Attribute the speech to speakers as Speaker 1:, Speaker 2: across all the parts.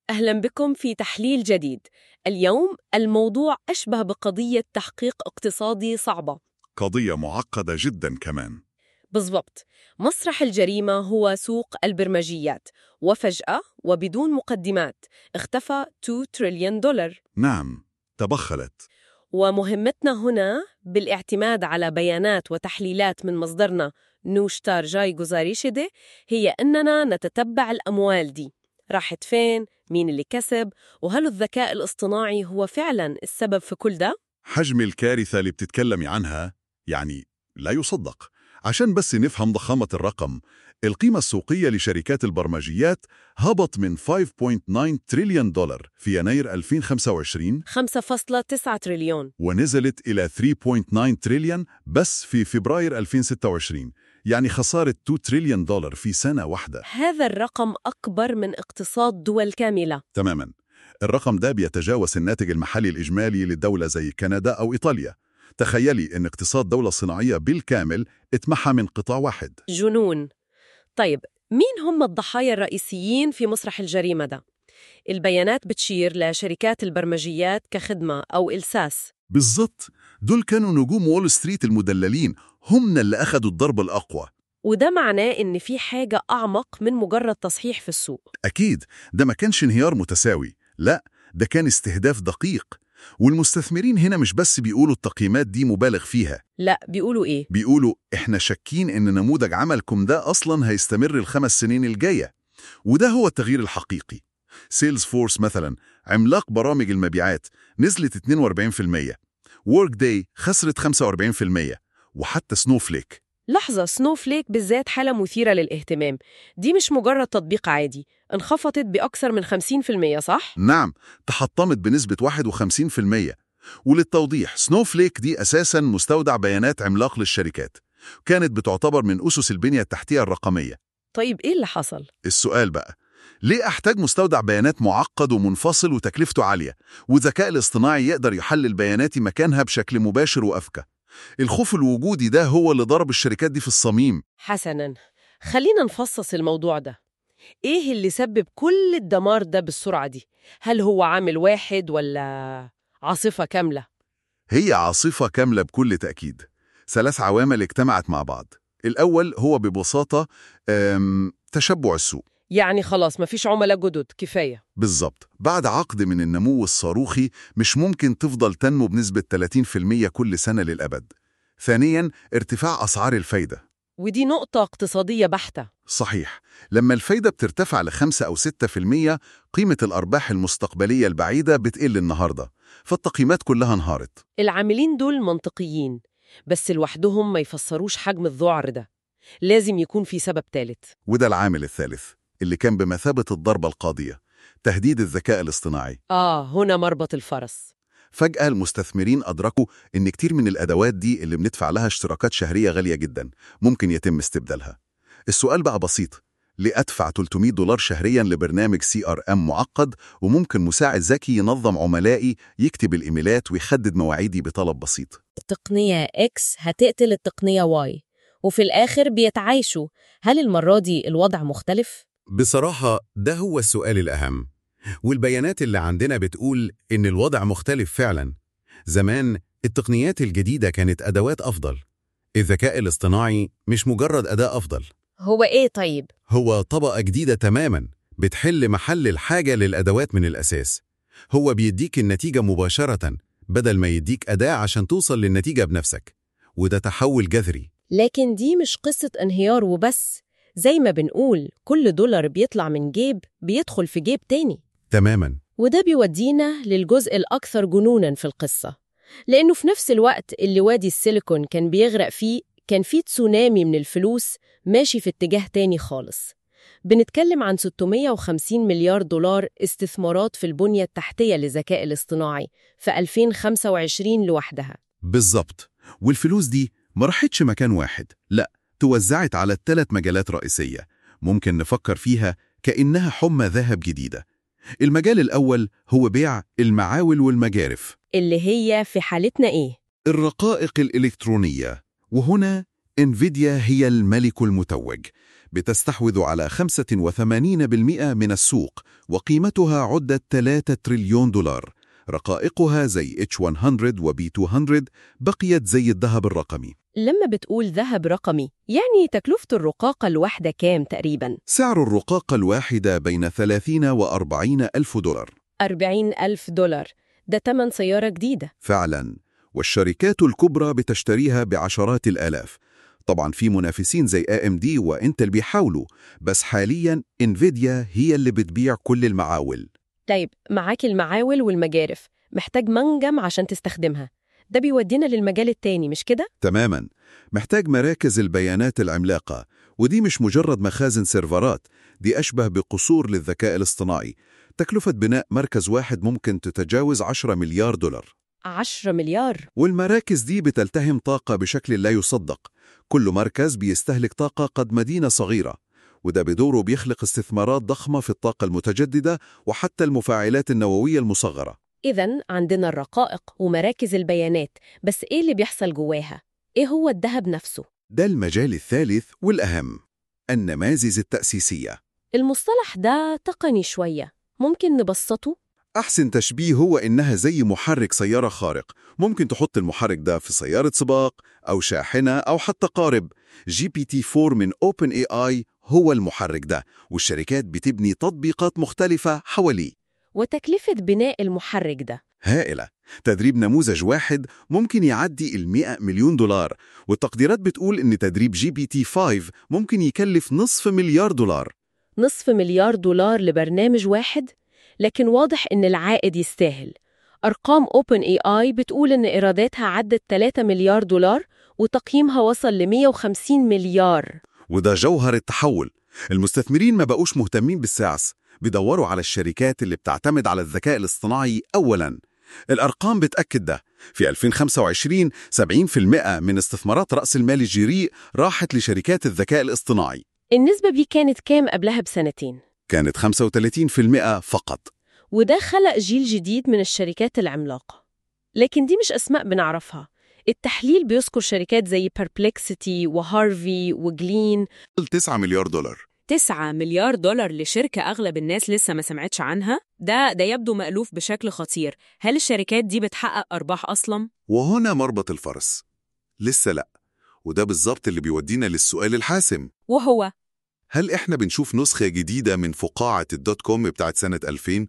Speaker 1: أهلا بكم في تحليل جديد. اليوم الموضوع أشبه بقضية تحقيق اقتصادي صعبة.
Speaker 2: قضية معقدة جدا كمان
Speaker 1: بالضبط، مسرح الجريمة هو سوق البرمجيات، وفجأة وبدون مقدمات اختفى 2 تريليون دولار.
Speaker 2: نعم تبخلت
Speaker 1: ومهمتنا هنا بالاعتماد على بيانات وتحليلات من مصدرنا نوشتار جاي جوزاريشيدي هي أننا نتتبع الأموال دي راحت فين؟ مين اللي كسب؟ وهل الذكاء الاصطناعي هو فعلا السبب في كل ده؟
Speaker 2: حجم الكارثة اللي بتتكلمي عنها يعني لا يصدق عشان بس نفهم ضخامة الرقم القيمة السوقية لشركات البرمجيات هبط من 5.9 تريليون دولار في يناير 2025
Speaker 1: 5.9 تريليون
Speaker 2: ونزلت إلى 3.9 تريليون بس في فبراير 2026 يعني خسارة 2 تريليون دولار في سنة واحدة
Speaker 1: هذا الرقم أكبر من اقتصاد دول كاملة
Speaker 2: تماما الرقم ده بيتجاوز الناتج المحلي الإجمالي للدولة زي كندا أو إيطاليا تخيلي أن اقتصاد دولة صناعية بالكامل اتمحى من قطاع واحد
Speaker 1: جنون طيب مين هم الضحايا الرئيسيين في مسرح الجريمة ده؟ البيانات بتشير لشركات البرمجيات كخدمة أو إلساس
Speaker 2: بالظبط دول كانوا نجوم وول ستريت المدللين هم اللي أخدوا الضرب الأقوى
Speaker 1: وده معناه إن في حاجة أعمق من مجرد تصحيح في السوق
Speaker 2: أكيد ده ما كانش انهيار متساوي لا ده كان استهداف دقيق والمستثمرين هنا مش بس بيقولوا التقييمات دي مبالغ فيها
Speaker 1: لا بيقولوا إيه؟
Speaker 2: بيقولوا إحنا شاكين إن نموذج عملكم ده أصلاً هيستمر الخمس سنين الجاية وده هو التغيير الحقيقي سيلز فورس مثلاً عملاق برامج المبيعات نزلت 42% وورك داي خسرت 45% وحتى سنوفليك
Speaker 1: لحظة سنوفليك بالذات حالة مثيرة للاهتمام دي مش مجرد تطبيق عادي انخفضت بأكثر من 50% صح؟
Speaker 2: نعم تحطمت بنسبة 51% وللتوضيح سنوفليك دي أساساً مستودع بيانات عملاق للشركات كانت بتعتبر من أسس البنية التحتية الرقمية
Speaker 1: طيب إيه اللي حصل؟
Speaker 2: السؤال بقى ليه أحتاج مستودع بيانات معقد ومنفصل وتكلفته عالية والذكاء الاصطناعي يقدر يحلل بياناتي مكانها بشكل مباشر وأذكى الخوف الوجودي ده هو اللي ضرب الشركات دي في الصميم
Speaker 1: حسناً خلينا نفصص الموضوع ده إيه اللي سبب كل الدمار ده بالسرعة دي؟ هل هو عامل واحد ولا عاصفة كاملة؟
Speaker 2: هي عاصفة كاملة بكل تأكيد ثلاث عوامل اجتمعت مع بعض الأول هو ببساطة أم، تشبع السوق
Speaker 1: يعني خلاص مفيش عملاء جدد كفاية
Speaker 2: بالظبط بعد عقد من النمو الصاروخي مش ممكن تفضل تنمو بنسبة 30% كل سنة للأبد ثانياً ارتفاع أسعار الفايدة
Speaker 1: ودي نقطة اقتصادية بحتة
Speaker 2: صحيح لما الفايدة بترتفع ل 5 أو 6% قيمة الأرباح المستقبلية البعيدة بتقل النهاردة فالتقييمات كلها انهارت
Speaker 1: العاملين دول منطقيين بس لوحدهم ما يفسروش حجم الذعر ده لازم يكون في سبب ثالث
Speaker 2: وده العامل الثالث اللي كان بمثابة الضربة القاضية تهديد الذكاء الاصطناعي
Speaker 1: آه هنا مربط الفرس
Speaker 2: فجأة المستثمرين أدركوا إن كتير من الأدوات دي اللي بندفع لها اشتراكات شهرية غالية جدا ممكن يتم استبدالها السؤال بقى بسيط ليه أدفع 300 دولار شهريا لبرنامج سي ار ام معقد وممكن مساعد ذكي ينظم عملائي يكتب الإيميلات ويحدد مواعيدي بطلب بسيط
Speaker 3: التقنية X هتقتل التقنية Y وفي الآخر بيتعايشوا هل المرة دي الوضع مختلف؟
Speaker 4: بصراحة ده هو السؤال الأهم والبيانات اللي عندنا بتقول إن الوضع مختلف فعلا زمان التقنيات الجديدة كانت أدوات أفضل الذكاء الاصطناعي مش مجرد أداة أفضل
Speaker 3: هو إيه طيب؟
Speaker 4: هو طبقة جديدة تماما بتحل محل الحاجة للأدوات من الأساس هو بيديك النتيجة مباشرة بدل ما يديك أداة عشان توصل للنتيجة بنفسك وده تحول جذري
Speaker 3: لكن دي مش قصة انهيار وبس زي ما بنقول كل دولار بيطلع من جيب بيدخل في جيب تاني
Speaker 4: تماما
Speaker 3: وده بيودينا للجزء الأكثر جنوناً في القصة لأنه في نفس الوقت اللي وادي السيليكون كان بيغرق فيه كان فيه تسونامي من الفلوس ماشي في اتجاه تاني خالص بنتكلم عن 650 مليار دولار استثمارات في البنية التحتية للذكاء الاصطناعي في 2025 لوحدها
Speaker 2: بالظبط والفلوس دي ما راحتش مكان واحد لا توزعت على ثلاث مجالات رئيسية ممكن نفكر فيها كأنها حمى ذهب جديدة المجال الأول هو بيع المعاول والمجارف
Speaker 3: اللي هي في حالتنا إيه؟
Speaker 2: الرقائق الإلكترونية وهنا انفيديا هي الملك المتوج بتستحوذ على 85% من السوق وقيمتها عدت 3 تريليون دولار رقائقها زي H100 و B200 بقيت زي الذهب الرقمي
Speaker 3: لما بتقول ذهب رقمي يعني تكلفة الرقاقة الواحدة كام تقريباً؟
Speaker 2: سعر الرقاقة الواحدة بين 30 و 40 ألف دولار
Speaker 3: 40 ألف دولار ده تمن سيارة جديدة
Speaker 2: فعلا والشركات الكبرى بتشتريها بعشرات الآلاف طبعا في منافسين زي AMD وإنتل بيحاولوا بس حاليا انفيديا هي اللي بتبيع كل المعاول
Speaker 3: طيب معاك المعاول والمجارف محتاج منجم عشان تستخدمها ده بيودينا للمجال التاني مش كده؟
Speaker 2: تماما محتاج مراكز البيانات العملاقة ودي مش مجرد مخازن سيرفرات دي أشبه بقصور للذكاء الاصطناعي تكلفة بناء مركز واحد ممكن تتجاوز 10 مليار دولار
Speaker 3: 10 مليار
Speaker 2: والمراكز دي بتلتهم طاقة بشكل لا يصدق كل مركز بيستهلك طاقة قد مدينة صغيرة وده بدوره بيخلق استثمارات ضخمة في الطاقة المتجددة وحتى المفاعلات النووية المصغرة
Speaker 3: إذا عندنا الرقائق ومراكز البيانات بس إيه اللي بيحصل جواها؟ إيه هو الذهب نفسه؟
Speaker 2: ده المجال الثالث والأهم النماذج التأسيسية
Speaker 3: المصطلح ده تقني شوية ممكن نبسطه؟
Speaker 2: أحسن تشبيه هو إنها زي محرك سيارة خارق ممكن تحط المحرك ده في سيارة سباق أو شاحنة أو حتى قارب جي بي تي 4 من Open AI هو المحرك ده والشركات بتبني تطبيقات مختلفة حواليه
Speaker 3: وتكلفة بناء المحرك ده
Speaker 2: هائلة تدريب نموذج واحد ممكن يعدي ال 100 مليون دولار والتقديرات بتقول إن تدريب جي بي تي 5 ممكن يكلف نصف مليار دولار
Speaker 3: نصف مليار دولار لبرنامج واحد لكن واضح إن العائد يستاهل أرقام Open AI بتقول إن إيراداتها عدت 3 مليار دولار وتقييمها وصل ل 150 مليار
Speaker 2: وده جوهر التحول المستثمرين ما بقوش مهتمين بالسعس بيدوروا على الشركات اللي بتعتمد على الذكاء الاصطناعي أولاً الأرقام بتأكد ده في 2025 70% من استثمارات رأس المال الجريء راحت لشركات الذكاء الاصطناعي
Speaker 3: النسبة دي كانت كام قبلها بسنتين
Speaker 2: كانت 35% فقط
Speaker 3: وده خلق جيل جديد من الشركات العملاقة لكن دي مش أسماء بنعرفها التحليل بيذكر شركات زي Perplexity وهارفي وجلين
Speaker 2: 9 مليار دولار
Speaker 1: 9 مليار دولار لشركة أغلب الناس لسه ما سمعتش عنها؟ ده ده يبدو مألوف بشكل خطير هل الشركات دي بتحقق أرباح أصلاً؟
Speaker 2: وهنا مربط الفرس لسه لا وده بالظبط اللي بيودينا للسؤال الحاسم
Speaker 1: وهو
Speaker 2: هل إحنا بنشوف نسخة جديدة من فقاعة الدوت كوم بتاعت سنة 2000؟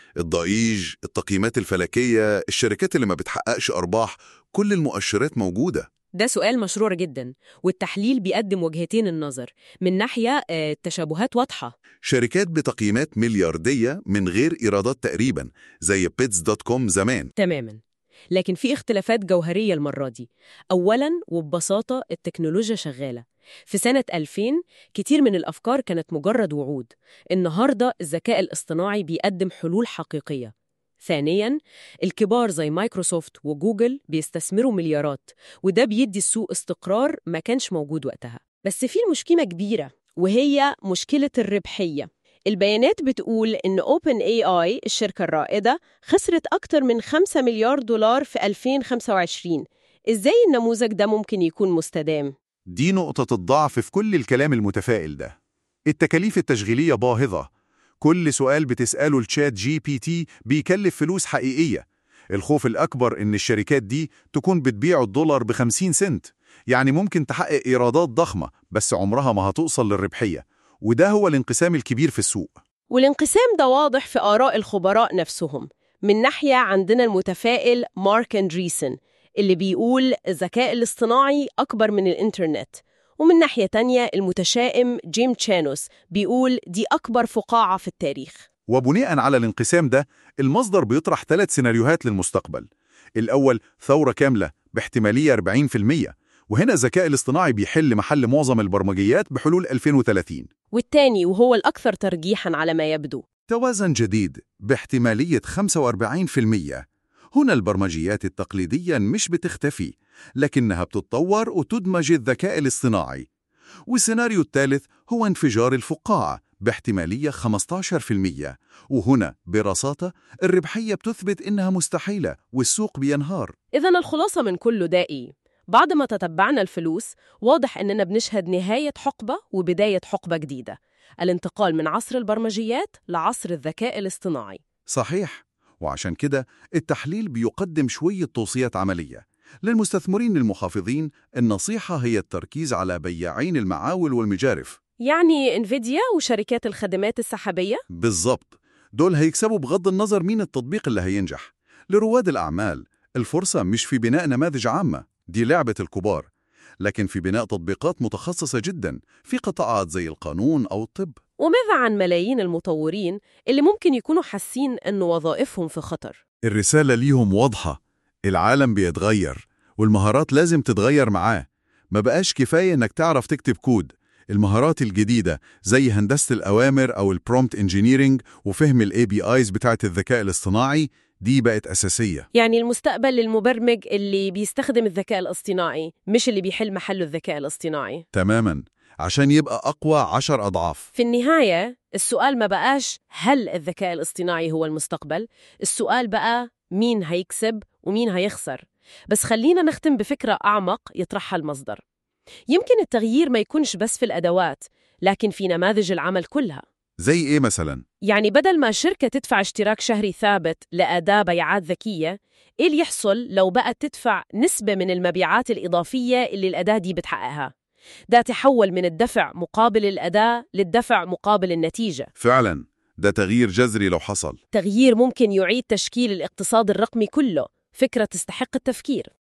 Speaker 2: الضئيج، التقييمات الفلكية، الشركات اللي ما بتحققش أرباح، كل المؤشرات موجودة
Speaker 1: ده سؤال مشروع جدا والتحليل بيقدم وجهتين النظر من ناحية آه، التشابهات واضحة
Speaker 2: شركات بتقييمات ملياردية من غير إيرادات تقريبا زي بيتس دوت كوم زمان
Speaker 1: تماما لكن في اختلافات جوهرية المرة دي أولا وببساطة التكنولوجيا شغالة في سنة 2000 كتير من الأفكار كانت مجرد وعود النهاردة الذكاء الاصطناعي بيقدم حلول حقيقية ثانياً الكبار زي مايكروسوفت وجوجل بيستثمروا مليارات وده بيدي السوق استقرار ما كانش موجود وقتها بس في مشكلة كبيرة وهي مشكلة الربحية البيانات بتقول إن Open AI الشركة الرائدة خسرت أكتر من 5 مليار دولار في 2025 إزاي النموذج ده ممكن يكون مستدام؟
Speaker 5: دي نقطة الضعف في كل الكلام المتفائل ده التكاليف التشغيلية باهظة كل سؤال بتسأله الشات جي بي تي بيكلف فلوس حقيقية الخوف الأكبر إن الشركات دي تكون بتبيع الدولار بخمسين سنت يعني ممكن تحقق إيرادات ضخمة بس عمرها ما هتوصل للربحية وده هو الانقسام الكبير في السوق
Speaker 3: والانقسام ده واضح في آراء الخبراء نفسهم من ناحية عندنا المتفائل مارك أندريسن اللي بيقول الذكاء الاصطناعي أكبر من الإنترنت ومن ناحية تانية المتشائم جيم تشانوس بيقول دي أكبر فقاعة في التاريخ
Speaker 5: وبناء على الانقسام ده المصدر بيطرح ثلاث سيناريوهات للمستقبل الأول ثورة كاملة باحتمالية 40% وهنا الذكاء الاصطناعي بيحل محل معظم البرمجيات بحلول 2030
Speaker 3: والتاني وهو الأكثر ترجيحاً على ما يبدو
Speaker 5: توازن جديد باحتمالية 45% هنا البرمجيات التقليدية مش بتختفي لكنها بتتطور وتدمج الذكاء الاصطناعي والسيناريو الثالث هو انفجار الفقاعة باحتمالية 15% وهنا برصاصة الربحية بتثبت إنها مستحيلة والسوق بينهار
Speaker 3: إذا الخلاصة من كل ده إيه؟
Speaker 1: بعد ما تتبعنا الفلوس واضح أننا بنشهد نهاية حقبة وبداية حقبة جديدة الانتقال من عصر البرمجيات لعصر الذكاء الاصطناعي
Speaker 5: صحيح وعشان كده التحليل بيقدم شوية توصيات عملية للمستثمرين المحافظين النصيحة هي التركيز على بياعين المعاول والمجارف
Speaker 1: يعني انفيديا وشركات الخدمات السحابية
Speaker 5: بالظبط دول هيكسبوا بغض النظر مين التطبيق اللي هينجح لرواد الأعمال الفرصة مش في بناء نماذج عامة دي لعبة الكبار لكن في بناء تطبيقات متخصصة جدا في قطاعات زي القانون أو الطب
Speaker 1: وماذا عن ملايين المطورين اللي ممكن يكونوا حاسين أن وظائفهم في خطر
Speaker 5: الرسالة ليهم واضحة العالم بيتغير والمهارات لازم تتغير معاه ما بقاش كفاية إنك تعرف تكتب كود المهارات الجديدة زي هندسة الأوامر أو البرومبت انجينيرينج وفهم الاي بي ايز بتاعت الذكاء الاصطناعي دي بقت أساسية
Speaker 1: يعني المستقبل للمبرمج اللي بيستخدم الذكاء الاصطناعي مش اللي بيحل محله الذكاء الاصطناعي
Speaker 5: تماما عشان يبقى أقوى عشر أضعاف
Speaker 1: في النهاية السؤال ما بقاش هل الذكاء الاصطناعي هو المستقبل السؤال بقى مين هيكسب ومين هيخسر بس خلينا نختم بفكرة أعمق يطرحها المصدر يمكن التغيير ما يكونش بس في الأدوات لكن في نماذج العمل كلها
Speaker 5: زي إيه مثلا؟
Speaker 1: يعني بدل ما شركة تدفع اشتراك شهري ثابت لأداة بيعات ذكية إيه اللي يحصل لو بقت تدفع نسبة من المبيعات الإضافية اللي الأداة دي بتحققها ده تحول من الدفع مقابل الأداة للدفع مقابل النتيجة
Speaker 5: فعلا ده تغيير جذري لو حصل
Speaker 1: تغيير ممكن يعيد تشكيل الاقتصاد الرقمي كله فكرة تستحق التفكير